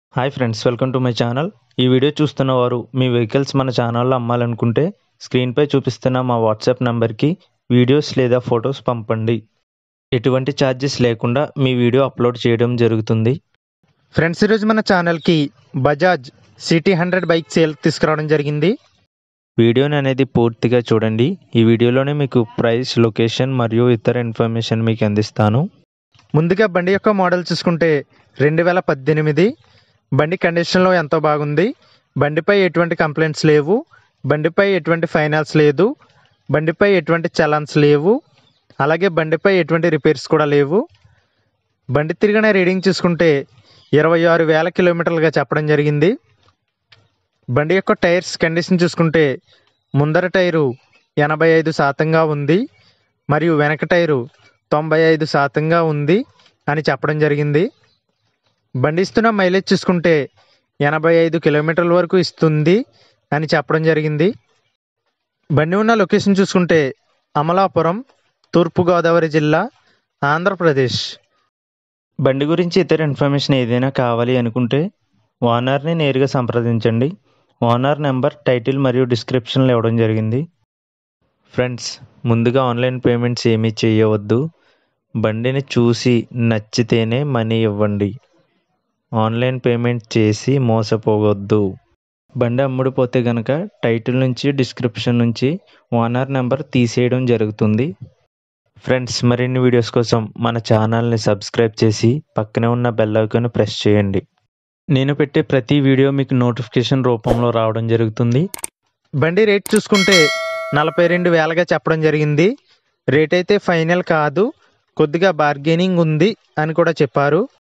hi friends welcome to my channel ఈ video చూస్తున్న వారు మీ వెహికల్స్ మన ఛానల్లో అమ్మాలనుకుంటే స్క్రీన్పై చూపిస్తున్న మా వాట్సాప్ నంబర్కి వీడియోస్ లేదా ఫొటోస్ పంపండి ఎటువంటి ఛార్జెస్ లేకుండా మీ వీడియో అప్లోడ్ చేయడం జరుగుతుంది ఫ్రెండ్స్ ఈరోజు మన ఛానల్కి Bajaj CT hundred bike sale తీసుకురావడం జరిగింది వీడియోని అనేది పూర్తిగా చూడండి ఈ వీడియోలోనే మీకు ప్రైస్ లొకేషన్ మరియు ఇతర ఇన్ఫర్మేషన్ మీకు అందిస్తాను ముందుగా బండి యొక్క మోడల్ చూసుకుంటే రెండు వేల పద్దెనిమిది బండి కండిషన్లో ఎంతో బాగుంది బండిపై ఎటువంటి కంప్లైంట్స్ లేవు బండిపై ఎటువంటి ఫైనాన్స్ లేదు బండిపై ఎటువంటి చలాన్స్ లేవు అలాగే బండిపై ఎటువంటి రిపేర్స్ కూడా లేవు బండి తిరిగిన రీడింగ్ చూసుకుంటే ఇరవై ఆరు వేల కిలోమీటర్లుగా చెప్పడం జరిగింది బండి యొక్క టైర్స్ కండిషన్ చూసుకుంటే ముందర టైరు ఎనభై ఐదు శాతంగా ఉంది మరియు వెనక టైరు తొంభై ఐదు శాతంగా ఉంది అని చెప్పడం జరిగింది బండి ఇస్తున్న మైలేజ్ చూసుకుంటే ఎనభై ఐదు కిలోమీటర్ల వరకు ఇస్తుంది అని చెప్పడం జరిగింది బండి ఉన్న లొకేషన్ చూసుకుంటే అమలాపురం తూర్పుగోదావరి జిల్లా ఆంధ్రప్రదేశ్ బండి గురించి ఇతర ఇన్ఫర్మేషన్ ఏదైనా కావాలి అనుకుంటే ఓనర్ని నేరుగా సంప్రదించండి ఓనర్ నెంబర్ టైటిల్ మరియు డిస్క్రిప్షన్లో ఇవ్వడం జరిగింది ఫ్రెండ్స్ ముందుగా ఆన్లైన్ పేమెంట్స్ ఏమీ చేయవద్దు బండిని చూసి నచ్చితేనే మనీ ఇవ్వండి ఆన్లైన్ పేమెంట్ చేసి మోసపోవద్దు బండి అమ్ముడుపోతే గనక టైటిల్ నుంచి డిస్క్రిప్షన్ నుంచి ఓనర్ నెంబర్ తీసేయడం జరుగుతుంది ఫ్రెండ్స్ మరిన్ని వీడియోస్ కోసం మన ఛానల్ని సబ్స్క్రైబ్ చేసి పక్కనే ఉన్న బెల్ ఐకాన్ ప్రెస్ చేయండి నేను పెట్టే ప్రతి వీడియో మీకు నోటిఫికేషన్ రూపంలో రావడం జరుగుతుంది బండి రేట్ చూసుకుంటే నలభై రెండు వేలగా చెప్పడం జరిగింది రేట్ అయితే ఫైనల్ కాదు కొద్దిగా బార్గెనింగ్ ఉంది అని కూడా చెప్పారు